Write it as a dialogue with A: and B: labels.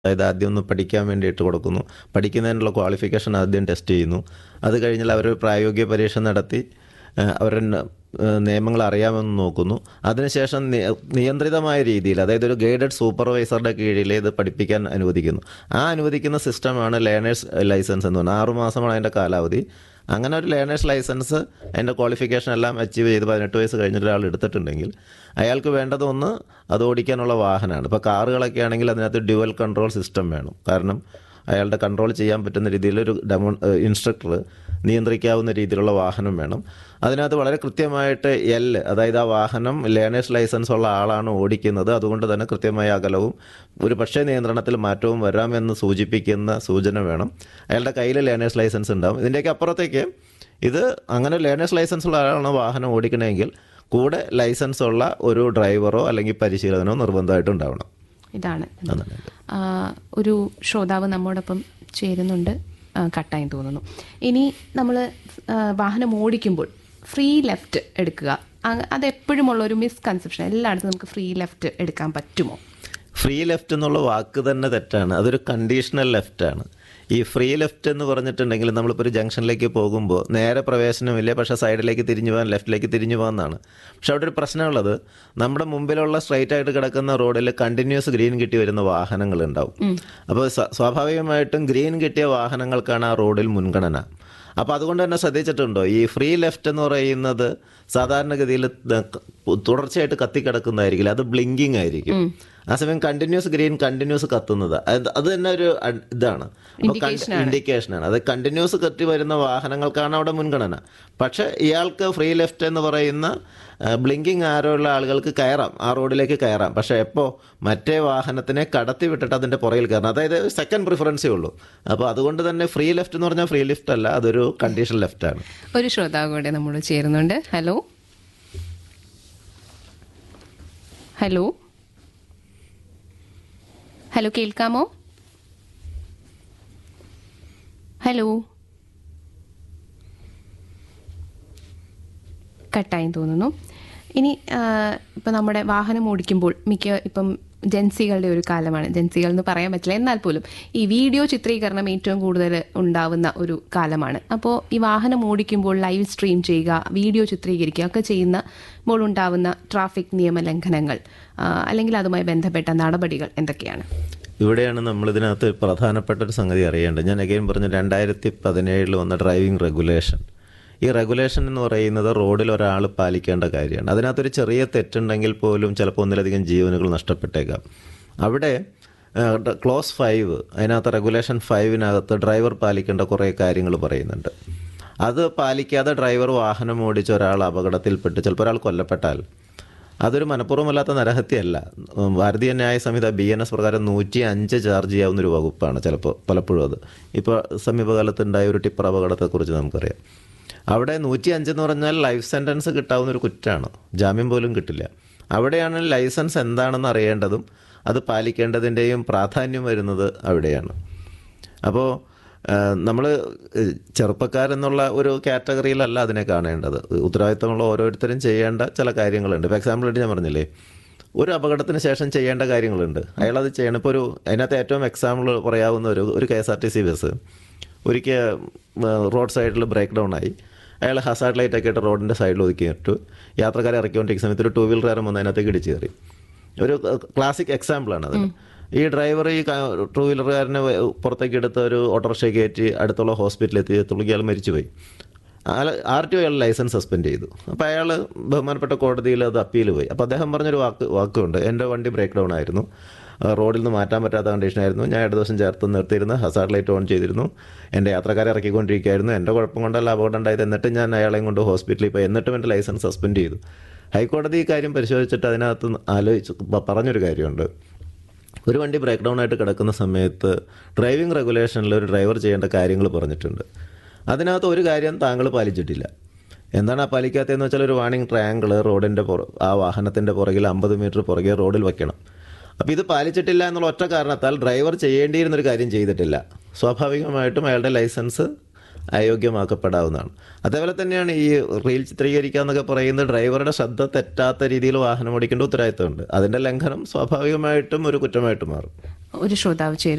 A: അതായത് ആദ്യം ഒന്ന് പഠിക്കാൻ വേണ്ടിയിട്ട് കൊടുക്കുന്നു പഠിക്കുന്നതിനുള്ള ക്വാളിഫിക്കേഷൻ ആദ്യം ടെസ്റ്റ് ചെയ്യുന്നു അത് കഴിഞ്ഞാൽ അവർ പ്രായോഗിക പരീക്ഷ നടത്തി ഏഹ് അവരുടെ ന- ഏഹ് നിയമങ്ങൾ അറിയാമെന്ന് നോക്കുന്നു അതിനുശേഷം നി- നിയന്ത്രിതമായ രീതിയിൽ അതായത് ഒരു ഗൈഡഡ് സൂപ്പർവൈസറുടെ കീഴിൽ ഇത് പഠിപ്പിക്കാൻ അനുവദിക്കുന്നു ആ അനുവദിക്കുന്ന സിസ്റ്റമാണ് ലേണേഴ്സ് ലൈസൻസ് എന്ന് പറയുന്നത് ആറുമാസമാണ് അതിൻ്റെ കാലാവധി അങ്ങനെ ഒരു ലേണേഴ്സ് ലൈസൻസ് അതിൻ്റെ ക്വാളിഫിക്കേഷൻ എല്ലാം അച്ചീവ് ചെയ്ത് പതിനെട്ട് വയസ്സ് കഴിഞ്ഞിട്ട് ഒരാൾ എടുത്തിട്ടുണ്ടെങ്കിൽ അയാൾക്ക് വേണ്ടത് ഒന്ന് അത് ഓടിക്കാനുള്ള വാഹനമാണ് ഇപ്പോൾ കാറുകളൊക്കെ ആണെങ്കിൽ അതിനകത്ത് ഡ്യുവൽ കൺട്രോൾ സിസ്റ്റം വേണം കാരണം അയാളുടെ കൺട്രോൾ ചെയ്യാൻ പറ്റുന്ന രീതിയിൽ ഒരു ഡെമോ ഇൻസ്ട്രക്ടർ നിയന്ത്രിക്കാവുന്ന രീതിയിലുള്ള വാഹനം വേണം അതിനകത്ത് വളരെ കൃത്യമായിട്ട് എൽ അതായത് ആ വാഹനം ലേണേഴ്സ് ലൈസൻസ് ഉള്ള ആളാണ് ഓടിക്കുന്നത് അതുകൊണ്ട് തന്നെ കൃത്യമായ അകലവും ഒരു പക്ഷേ നിയന്ത്രണത്തിൽ മാറ്റവും വരാമെന്ന് സൂചിപ്പിക്കുന്ന സൂചന വേണം അയാളുടെ കയ്യിൽ ലേണേഴ്സ് ലൈസൻസ് ഉണ്ടാവും ഇതിൻ്റെയൊക്കെ അപ്പുറത്തേക്ക് ഇത് അങ്ങനെ ലേണേഴ്സ് ലൈസൻസ് ഉള്ള ആളാണ് വാഹനം ഓടിക്കണമെങ്കിൽ കൂടെ ലൈസൻസ് ഉള്ള ഒരു ഡ്രൈവറോ അല്ലെങ്കിൽ പരിശീലകനോ നിർബന്ധമായിട്ട് ഉണ്ടാവണം
B: ഇതാണ്
A: അതാണ്
B: ആ, ഒരു ശ്രോതാവ് നമ്മോടൊപ്പം ചേരുന്നുണ്ട് ആ, കട്ടായി തോന്നുന്നു ഇനി നമ്മൾ വാഹനം ഓടിക്കുമ്പോൾ ഫ്രീ ലെഫ്റ്റ് എടുക്കുക അ- അത് എപ്പോഴും ഉള്ള ഒരു മിസ്കൺസെപ്ഷൻ എല്ലായിടത്തും നമുക്ക് ഫ്രീ ലെഫ്റ്റ് എടുക്കാൻ പറ്റുമോ
A: ഫ്രീ ലെഫ്റ്റ് എന്നുള്ള വാക്ക് തന്നെ തെറ്റാണ് അതൊരു കണ്ടീഷണൽ ലെഫ്റ്റാണ് ഈ ഫ്രീ ലെഫ്റ്റ് എന്ന് പറഞ്ഞിട്ടുണ്ടെങ്കിൽ നമ്മളിപ്പോൾ ഒരു ജംഗ്ഷനിലേക്ക് പോകുമ്പോൾ നേരെ പ്രവേശനമില്ല പക്ഷേ സൈഡിലേക്ക് തിരിഞ്ഞു പോകാൻ ലെഫ്റ്റിലേക്ക് തിരിഞ്ഞു പോകാമെന്നാണ് പക്ഷെ അവിടെ ഒരു പ്രശ്നമുള്ളത് നമ്മുടെ മുമ്പിലുള്ള സ്ട്രൈറ്റ് ആയിട്ട് കിടക്കുന്ന റോഡിൽ കണ്ടിന്യൂസ് ഗ്രീൻ കിട്ടി വരുന്ന വാഹനങ്ങൾ ഉണ്ടാവും അപ്പോൾ സ്വ- സ്വാഭാവികമായിട്ടും ഗ്രീൻ കിട്ടിയ വാഹനങ്ങൾക്കാണ് ആ റോഡിൽ മുൻഗണന അപ്പോൾ അതുകൊണ്ട് തന്നെ ശ്രദ്ധിച്ചിട്ടുണ്ടോ ഈ ഫ്രീ ലെഫ്റ്റ് എന്ന് പറയുന്നത് സാധാരണഗതിയിൽ ത- തുടർച്ചയായിട്ട് കത്തിക്കിടക്കുന്നതായിരിക്കില്ല അത് ബ്ലിങ്കിങ് ആയിരിക്കും ആ സമയം കണ്ടിന്യൂസ് ഗ്രീൻ കണ്ടിന്യൂസ് കത്തുന്നത് അത് അത് തന്നെ ഒരു അഡ്- ഇതാണ് ഇൻഡിക്കേഷനാണ് അത് കണ്ടിന്യൂസ് കത്തി വരുന്ന വാഹനങ്ങൾക്കാണ് അവിടെ മുൻഗണന പക്ഷേ ഇയാൾക്ക് ഫ്രീ ലെഫ്റ്റ് എന്ന് പറയുന്ന ബ്ലിങ്കിങ് ആരോ ഉള്ള ആളുകൾക്ക് കയറാം ആ റോഡിലേക്ക് കയറാം പക്ഷേ എപ്പോൾ മറ്റേ വാഹനത്തിനെ കടത്തി വിട്ടിട്ട് അതിൻ്റെ പുറകിൽ കയറണം അതായത് സെക്കൻഡ് പ്രിഫറൻസേ ഉള്ളൂ അപ്പോൾ അതുകൊണ്ട് തന്നെ ഫ്രീ ലെഫ്റ്റ് എന്ന് പറഞ്ഞാൽ ഫ്രീ ലെഫ്റ്റ് അല്ല അതൊരു കണ്ടീഷൻ ലെഫ്റ്റാണ്
B: ഒരു ശ്രോതാവ് കൂടെ നമ്മൾ ചേരുന്നുണ്ട് ഹലോ ഹലോ ഹലോ കേൾക്കാമോ ഹലോ കട്ടായി തോന്നുന്നു ഇനി ഇപ്പം നമ്മുടെ വാഹനം ഓടിക്കുമ്പോൾ മിക്ക ഇപ്പം ജൻസികളുടെ ഒരു കാലമാണ് ജൻസികൾ എന്ന് പറയാൻ പറ്റില്ല എന്നാൽ പോലും ഈ വീഡിയോ ചിത്രീകരണം ഏറ്റവും കൂടുതൽ ഉണ്ടാവുന്ന ഒരു കാലമാണ് അപ്പോൾ ഈ വാഹനം ഓടിക്കുമ്പോൾ ലൈവ് സ്ട്രീം ചെയ്യുക വീഡിയോ ചിത്രീകരിക്കുക ഒക്കെ ചെയ്യുമ്പോൾ ഉണ്ടാവുന്ന ട്രാഫിക് നിയമലംഘനങ്ങൾ ആ, അല്ലെങ്കിൽ അതുമായി ബന്ധപ്പെട്ട നടപടികൾ എന്തൊക്കെയാണ്
A: ഇവിടെയാണ് നമ്മൾ ഇതിനകത്ത് പ്രധാനപ്പെട്ട ഒരു സംഗതി അറിയേണ്ടത് ഞാൻ അഗൈൻ പറഞ്ഞു രണ്ടായിരത്തി പതിനേഴിൽ വന്ന ഡ്രൈവിംഗ് റെഗുലേഷൻ ഈ റെഗുലേഷൻ എന്ന് പറയുന്നത് റോഡിൽ ഒരാൾ പാലിക്കേണ്ട കാര്യമാണ് അതിനകത്തൊരു ചെറിയ തെറ്റുണ്ടെങ്കിൽ പോലും ചിലപ്പോൾ ഒന്നിലധികം ജീവനുകൾ നഷ്ടപ്പെട്ടേക്കാം അവിടെ ക്ലോസ് ഫൈവ് അതിനകത്ത് റെഗുലേഷൻ ഫൈവിനകത്ത് ഡ്രൈവർ പാലിക്കേണ്ട കുറേ കാര്യങ്ങൾ പറയുന്നുണ്ട് അത് പാലിക്കാതെ ഡ്രൈവർ വാഹനം ഓടിച്ച ഒരാൾ അപകടത്തിൽപ്പെട്ട് ചിലപ്പോൾ ഒരാൾ കൊല്ലപ്പെട്ടാൽ അതൊരു മനഃപൂർവ്വമല്ലാത്ത നരഹത്യയല്ല ഉം, ഭാരതീയ ന്യായ സംഹിത ബി എൻ എസ് പ്രകാരം നൂറ്റി അഞ്ച് ചാർജ് ചെയ്യാവുന്ന ഒരു വകുപ്പാണ് ചിലപ്പോൾ പലപ്പോഴും അത് ഇപ്പോൾ സമീപകാലത്ത് ഉണ്ടായ ഒരു ടിപ്പർ അപകടത്തെക്കുറിച്ച് നമുക്കറിയാം അവിടെ നൂറ്റി അഞ്ച് എന്ന് പറഞ്ഞാൽ ലൈഫ് സെൻറ്റൻസ് കിട്ടാവുന്ന ഒരു കുറ്റമാണ് ജാമ്യം പോലും കിട്ടില്ല അവിടെയാണ് ലൈസൻസ് എന്താണെന്ന് അറിയേണ്ടതും അത് പാലിക്കേണ്ടതിൻ്റെയും പ്രാധാന്യം വരുന്നത് അവിടെയാണ് അപ്പോൾ നമ്മൾ ചെറുപ്പക്കാരെന്നുള്ള ഒരു കാറ്റഗറിയിലല്ല അതിനെ കാണേണ്ടത് ഉത്തരവാദിത്തമുള്ള ഓരോരുത്തരും ചെയ്യേണ്ട ചില കാര്യങ്ങളുണ്ട് ഇപ്പോൾ എക്സാമ്പിളായിട്ട് ഞാൻ പറഞ്ഞില്ലേ ഒരു അപകടത്തിന് ശേഷം ചെയ്യേണ്ട കാര്യങ്ങളുണ്ട് അയാളത് ചെയ്യണം ഇപ്പോൾ ഒരു അതിനകത്ത് ഏറ്റവും എക്സാമ്പിൾ പറയാവുന്ന ഒരു ഒരു K S R T C bus ഒരിക്കൽ റോഡ് സൈഡിൽ ബ്രേക്ക് ഡൗൺ ആയി അയാൾ ഹസാർഡ് ലൈറ്റ് ഒക്കെ ഇട്ട് റോഡിൻ്റെ സൈഡിൽ ഒതുക്കിയിട്ട് യാത്രക്കാരെ ഇറക്കിക്കൊണ്ടിരിക്കുന്ന സമയത്ത് ഒരു ടൂ വീലറുകാരൻ വന്ന് അതിനകത്തേക്ക് ഇടിച്ച് കയറി ഒരു ക്ലാസിക് എക്സാമ്പിളാണ് അത് ഈ ഡ്രൈവർ ഈ ടൂ വീലറുകാരനെ പുറത്തേക്ക് എടുത്ത് ഒരു ഓട്ടോറിക്ഷ കയറ്റി അടുത്തുള്ള ഹോസ്പിറ്റലിൽ എത്തി തുളുക്കി അയാൾ മരിച്ചുപോയി ആർ ടി ഒ അയാൾ ലൈസൻസ് സസ്പെൻഡ് ചെയ്തു അപ്പോൾ അയാൾ ബഹുമാനപ്പെട്ട കോടതിയിൽ അത് അപ്പീൽ പോയി അപ്പോൾ അദ്ദേഹം പറഞ്ഞൊരു വാക്ക് വാക്കുണ്ട് എൻ്റെ വണ്ടി ബ്രേക്ക് ഡൗൺ ആയിരുന്നു ആ, റോഡിൽ നിന്ന് മാറ്റാൻ പറ്റാത്ത കണ്ടീഷനായിരുന്നു ഞാൻ ഇടത് ദിവസം ചേർത്ത് നിർത്തിയിരുന്ന് ഹസാർഡ് ലൈറ്റ് ഓൺ ചെയ്തിരുന്നു എൻ്റെ യാത്രക്കാരെ ഇറക്കിക്കൊണ്ടിരിക്കുകയായിരുന്നു എൻ്റെ കുഴപ്പം കൊണ്ടല്ല അപകടം ഉണ്ടായത് എന്നിട്ട് ഞാൻ അയാളെയും കൊണ്ട് ഹോസ്പിറ്റലിൽ പോയി എന്നിട്ടും എൻ്റെ ലൈസൻസ് സസ്പെൻഡ് ചെയ്തു ഹൈക്കോടതി ഈ കാര്യം പരിശോധിച്ചിട്ട് അതിനകത്ത് ആലോചിച്ച് പ- പറഞ്ഞൊരു കാര്യമുണ്ട് ഒരു വണ്ടി ബ്രേക്ക് ഡൗൺ ആയിട്ട് കിടക്കുന്ന സമയത്ത് ഡ്രൈവിംഗ് റെഗുലേഷനിൽ ഒരു ഡ്രൈവർ ചെയ്യേണ്ട കാര്യങ്ങൾ പറഞ്ഞിട്ടുണ്ട് അതിനകത്ത് ഒരു കാര്യം താങ്കൾ പാലിച്ചിട്ടില്ല എന്താണ് ആ പാലിക്കാത്തതെന്ന് വെച്ചാൽ ഒരു വാണിംഗ് ട്രയാങ്കിൾ റോഡിൻ്റെ പുറ ആ വാഹനത്തിൻ്റെ പുറകിൽ അമ്പത് മീറ്റർ പുറകെ റോഡിൽ വെക്കണം അപ്പോൾ ഇത് പാലിച്ചിട്ടില്ല എന്നുള്ള ഒറ്റ കാരണത്താൽ ഡ്രൈവർ ചെയ്യേണ്ടിയിരുന്നൊരു കാര്യം ചെയ്തിട്ടില്ല സ്വാഭാവികമായിട്ടും അയാളുടെ ലൈസൻസ് അയോഗ്യമാക്കപ്പെടാവുന്നതാണ് അതേപോലെ തന്നെയാണ് ഈ റീൽ ചിത്രീകരിക്കുക എന്നൊക്കെ പറയുന്നത് ഡ്രൈവറുടെ ശ്രദ്ധ തെറ്റാത്ത രീതിയിൽ വാഹനം ഓടിക്കേണ്ട ഉത്തരവാദിത്തമുണ്ട് അതിൻ്റെ ലംഘനം സ്വാഭാവികമായിട്ടും ഒരു കുറ്റമായിട്ട് മാറും
B: ഒരു ശ്രോതാവ് ചേരുന്നു